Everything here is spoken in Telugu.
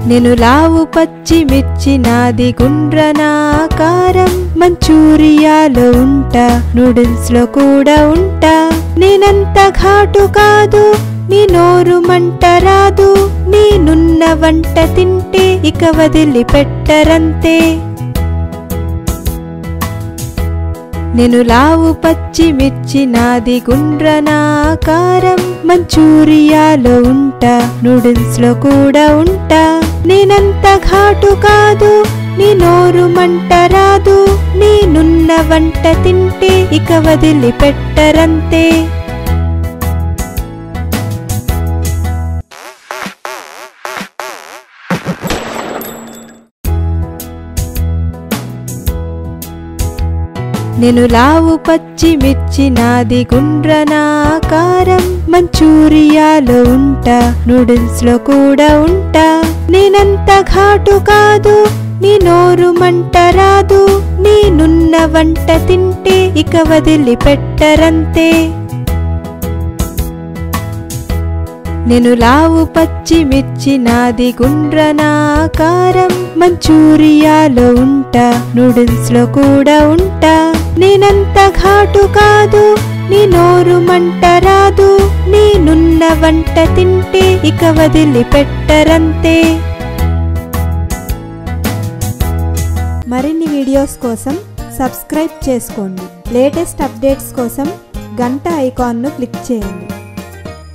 నేను లావు పచ్చి మిర్చి నాది గుండ్రనాకారం మంచూరియాలో ఉంటా నూడిల్స్ లో కూడా ఉంటా నేనంత ఘాటు కాదు నీ నోరు మంట రాదు నేనున్న వంట తింటే ఇక వదిలి పెట్టరంతే నేను లావు పచ్చి మిర్చి నాది గుండ్రనాకారం మంచూరియాలో ఉంటా నూడిల్స్ లో కూడా ఉంటా నేనంత ఘాటు కాదు నీ నోరు మంట రాదు నేనున్న వంట తింటే ఇక వదిలి పెట్టరంతే నేను లావు పచ్చి మిర్చి నాది గుండ్రనాకారం మంచూరియాలో ఉంటా నూడిల్స్ లో కూడా ఉంటా నేనంత ఘాటు కాదు నీ నోరు మంట రాదు నేనున్న వంట తింటే ఇక వదిలి పెట్టరంతే నేను లావు పచ్చి మిర్చి నాది గుండ్రనాకారం మంచూరియాలో ఉంటా నూడిల్స్ లో కూడా ఉంటా నేనంత ఘాటు కాదు నీ నోరు మంట రాదు నేనున్న వంట తింటే ఇక వదిలి పెట్టరంతే మరిన్ని వీడియోస్ కోసం సబ్స్క్రైబ్ చేసుకోండి లేటెస్ట్ అప్డేట్స్ కోసం గంట ఐకాన్ను క్లిక్ చేయండి